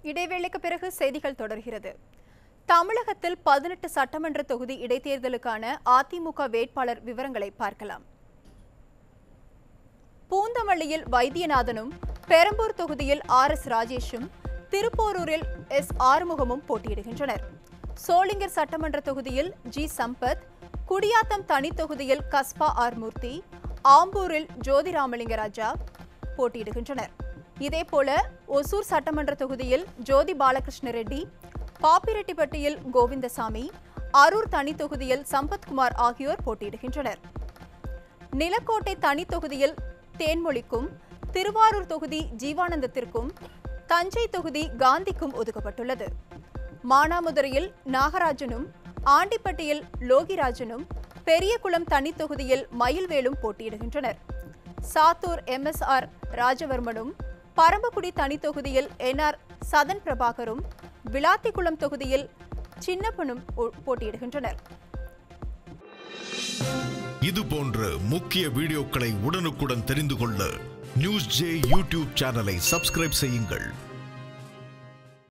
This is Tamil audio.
இடைவேளைக்கு பிறகு செய்திகள் தொடர்கிறது தமிழகத்தில் பதினெட்டு சட்டமன்ற தொகுதி இடைத்தேர்தலுக்கான அதிமுக வேட்பாளர் விவரங்களை பார்க்கலாம் பூந்தமல்லியில் வைத்தியநாதனும் பெரம்பூர் தொகுதியில் ஆர் எஸ் ராஜேஷும் திருப்போரூரில் எஸ் ஆறுமுகமும் போட்டியிடுகின்றனர் சோளிங்கர் சட்டமன்ற தொகுதியில் ஜி சம்பத் குடியாத்தம் தனி தொகுதியில் கஸ்பா ஆர் மூர்த்தி ஆம்பூரில் ஜோதிராமலிங்க ராஜா போட்டியிடுகின்றனர் இதேபோல ஒசூர் சட்டமன்ற தொகுதியில் ஜோதி பாலகிருஷ்ண ரெட்டி பாப்பிரெட்டிப்பட்டியில் கோவிந்தசாமி அரூர் தனி தொகுதியில் சம்பத்குமார் ஆகியோர் போட்டியிடுகின்றனர் நிலக்கோட்டை தனி தொகுதியில் தேன்மொழிக்கும் திருவாரூர் தொகுதி ஜீவானந்தத்திற்கும் தஞ்சை தொகுதி காந்திக்கும் ஒதுக்கப்பட்டுள்ளது மானாமதுரையில் நாகராஜனும் ஆண்டிப்பட்டியில் லோகிராஜனும் பெரியகுளம் தனி தொகுதியில் மயில்வேலும் போட்டியிடுகின்றனர் சாத்தூர் எம்எஸ்ஆர் ராஜவர்மனும் பரம்பக்குடி தனி தொகுதியில் என்ஆர் சதன் பிரபாகரும் விளாத்திக்குளம் தொகுதியில் சின்னப்பனும் ஒ- போட்டியிடுகின்றனர் இது போன்ற முக்கிய வீடியோக்களை உடனுக்குடன் தெரிந்து கொள்ள நியூஸ் ஜே யூடியூப் சேனலை சப்ஸ்கிரைப் செய்யுங்கள்